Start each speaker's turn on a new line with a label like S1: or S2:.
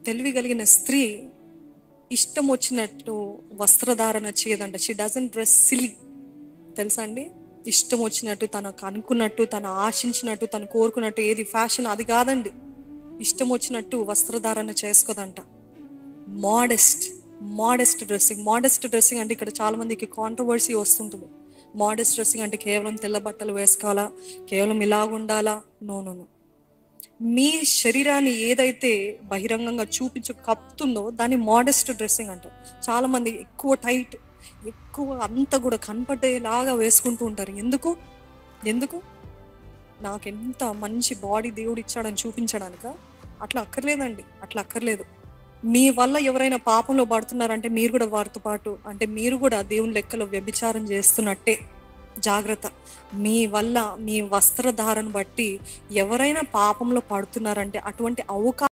S1: తెలివి కలిగిన స్త్రీ ఇష్టం వచ్చినట్టు వస్త్రధారణ చేయదంట షీ డజన్ డ్రెస్ సిలి తెలుసా అండి ఇష్టం వచ్చినట్టు తనకు అనుకున్నట్టు తను ఆశించినట్టు తను కోరుకున్నట్టు ఏది ఫ్యాషన్ అది కాదండి ఇష్టం వచ్చినట్టు వస్త్రధారణ చేసుకోదంట modest modest dressing modest dressing అంటే ఇక్కడ చాలా మందికి కాంట్రవర్సీ వస్తుంటుంది మోడెస్ట్ డ్రెస్సింగ్ అంటే కేవలం తెల్ల బట్టలు వేసుకోవాలా కేవలం ఇలాగ ఉండాలా నో నో నో మీ శరీరాన్ని ఏదైతే బహిరంగంగా చూపించు కప్పుతుందో దాన్ని మోడెస్ట్ డ్రెస్సింగ్ అంటారు చాలా మంది ఎక్కువ టైట్ ఎక్కువ అంతా కూడా కనపడేలాగా వేసుకుంటూ ఉంటారు ఎందుకు ఎందుకు నాకు ఎంత మంచి బాడీ దేవుడు ఇచ్చాడని చూపించడానిక అట్లా అక్కర్లేదండి అట్లా అక్కర్లేదు మీ వల్ల ఎవరైనా పాపంలో పడుతున్నారంటే మీరు కూడా వారితో పాటు అంటే మీరు కూడా దేవుని లెక్కలో వ్యభిచారం చేస్తున్నట్టే జాగ్రత్త మీ వల్ల మీ వస్త్రధారణ బట్టి ఎవరైనా పాపంలో పడుతున్నారంటే అటువంటి అవకాశం